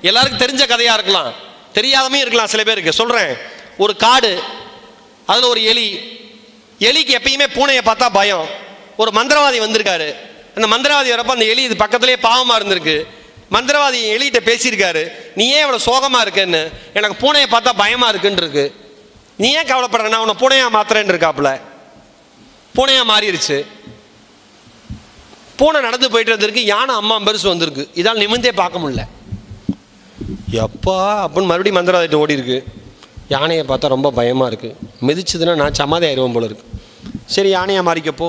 எல்லாருக்கும் தெரிஞ்ச கதையாக இருக்கலாம் தெரியாதமே இருக்கலாம் சில பேருக்கு சொல்கிறேன் ஒரு காடு அதில் ஒரு எலி எலிக்கு எப்பயுமே பூனையை பார்த்தா பயம் ஒரு மந்திரவாதி வந்திருக்காரு அந்த மந்திரவாதி வரப்போ அந்த எலி இது பக்கத்துலேயே பாவமாக இருந்திருக்கு மந்திரவாதி எலிகிட்ட பேசியிருக்காரு நீ ஏன் இவ்வளோ சோகமாக இருக்கேன்னு எனக்கு பூனையை பார்த்தா பயமாக இருக்குன்னு இருக்கு நீ ஏன் கவலைப்படுற நான் உன்னை பூனையாக மாத்துறேன்னு இருக்காப்புல பூனையாக மாறிடுச்சு பூனை நடந்து போயிட்டு வந்திருக்கு யானை அம்மா பெருசு வந்திருக்கு இதால் நிமிந்தே பார்க்க முடியல எப்பா அப்படின்னு மறுபடியும் மந்திரவாதிட்டு ஓடி இருக்கு யானையை பார்த்தா ரொம்ப பயமாக இருக்குது மிதிச்சதுன்னா நான் சமாதி ஆயிடுவேன் போல இருக்கு சரி யானையை மாறிக்கப்போ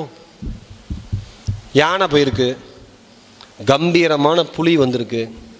யானை போயிருக்கு கம்பீரமான புலி வந்திருக்கு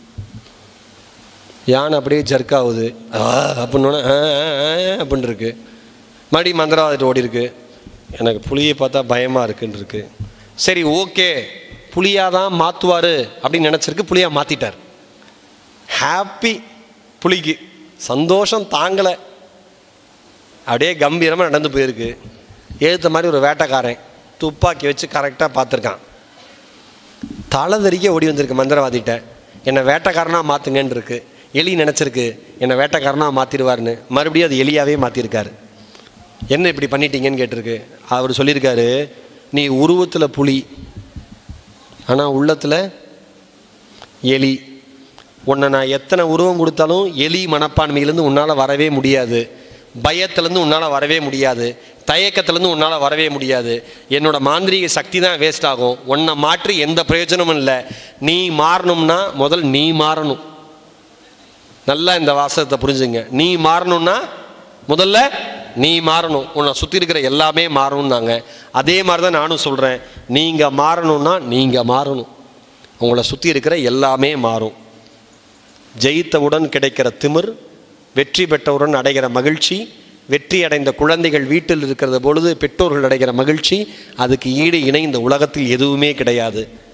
யானை அப்படியே ஜர்க் ஆகுது ஆ அப்படின்னோடனே ஆ, ஆ, ஆ, அப்படின்னு இருக்கு மறுபடியும் மந்திரவாதிட்டு ஓடி இருக்கு எனக்கு புலியை பார்த்தா பயமாக இருக்குன்னு இருக்கு சரி ஓகே புலியாக தான் மாற்றுவார் அப்படின்னு நினச்சிருக்கு புலியாக மாற்றிட்டார் ஹாப்பி புலிக்கு சந்தோஷம் தாங்கலை அப்படியே கம்பீரமாக நடந்து போயிருக்கு எழுத்த மாதிரி ஒரு வேட்டைக்காரன் துப்பாக்கி வச்சு கரெக்டாக பார்த்துருக்கான் தலை தெறிக்க ஓடி வந்திருக்கு மந்திரவாதிகிட்ட என்னை வேட்டைக்காரனாக மாற்றுங்கன்னு இருக்கு எலி நினச்சிருக்கு என்னை வேட்டைக்காரனாக மாற்றிடுவார்னு மறுபடியும் அது எலியாவே மாற்றிருக்காரு என்ன இப்படி பண்ணிட்டீங்கன்னு கேட்டிருக்கு அவர் சொல்லியிருக்காரு நீ உருவத்தில் புலி ஆனால் உள்ளத்தில் எலி உன்னை நான் எத்தனை உருவம் கொடுத்தாலும் எலி மனப்பான்மையிலேருந்து உன்னால் வரவே முடியாது பயத்துலேருந்து உன்னால் வரவே முடியாது தயக்கத்துலேருந்து உன்னால் வரவே முடியாது என்னோட மாந்திரீக சக்தி தான் வேஸ்ட் ஆகும் உன்னை மாற்றி எந்த பிரயோஜனமும் இல்லை நீ மாறணும்னா முதல் நீ மாறணும் நல்லா இந்த வாசகத்தை புரிஞ்சுங்க நீ மாறணும்னா முதல்ல நீ மாறணும் உன்னை சுற்றி இருக்கிற எல்லாமே மாறணும்னாங்க அதே மாதிரி தான் நானும் சொல்கிறேன் நீங்கள் மாறணும்னா நீங்கள் மாறணும் உங்களை சுற்றி இருக்கிற எல்லாமே மாறும் ஜெயித்தவுடன் கிடைக்கிற திமிர் வெற்றி பெற்றவுடன் அடைகிற மகிழ்ச்சி வெற்றி அடைந்த குழந்தைகள் வீட்டில் இருக்கிறது பொழுது பெற்றோர்கள் அடைகிற மகிழ்ச்சி அதுக்கு ஈடு இணை இந்த உலகத்தில் எதுவுமே கிடையாது